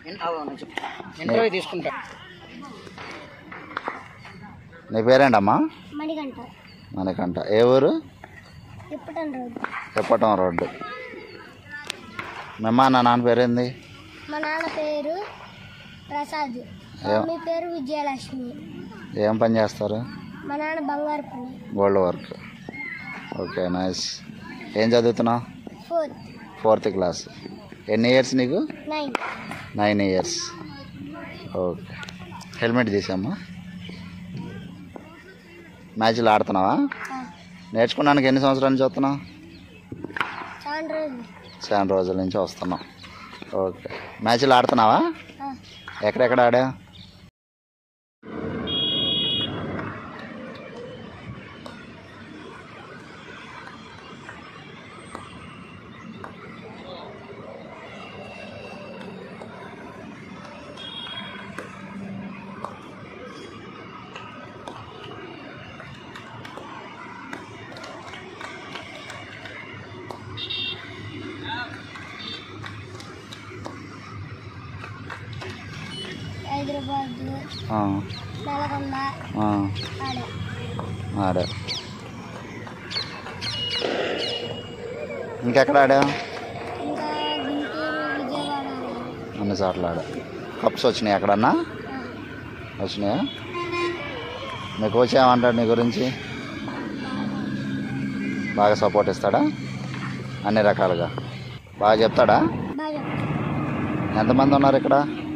Interview తీసుకుంటా నీ పేరేంటమ్మా మణిగంట మనకంట ఏ ఊరు తిప్పటం రోడ్డు తిప్పటం రోడ్డు మేమ్మా నా నాన్న పేరేంది మా నాన్న పేరు ప్రసాద్ ఏ- మీ పేరు విజయలక్ష్మి ఏం పని చేస్తారు మా నాన్న బంగారు పని గోల్డ్ వర్క్ ఓకే నైస్ ఏం చదువుతున్నావు ఫోర్త్ ఫోర్త్ క్లాస్ ఎన్ని ఇయర్స్ నీకు nine nine years okay helmet తీసామ్మా మ్యాచ్లు ఆడుతున్నావా నేర్చుకోవడానికి ఎన్ని సంవత్సరాల నుంచి వస్తున్నావు చాలా రోజులు చాలా రోజుల నుంచి వస్తున్నావు ఓకే మ్యాచ్లు ఆడుతున్నావా ఆ, ఎక్కడెక్కడ ఆడా హైదరాబాద్ ఆ, నల్గొండ ఆ, ఆడ ఆడా ఇంకెక్కడ ఆడా ఇంకా గుంటూరు విజయవాడ ఆడాను. అన్ని చోట్ల ఆడా కప్స్ వచ్చినాయి ఎక్కడన్నా ఆ, వచ్చినాయా మీ కోచ్ ఏమంటాడు నీ గురించి బాగా సపోర్ట్ ఇస్తాడా అన్ని రకాలుగా బాగా చెప్తాడా బాగా ఎంతమంది ఉన్నారు ఇక్కడ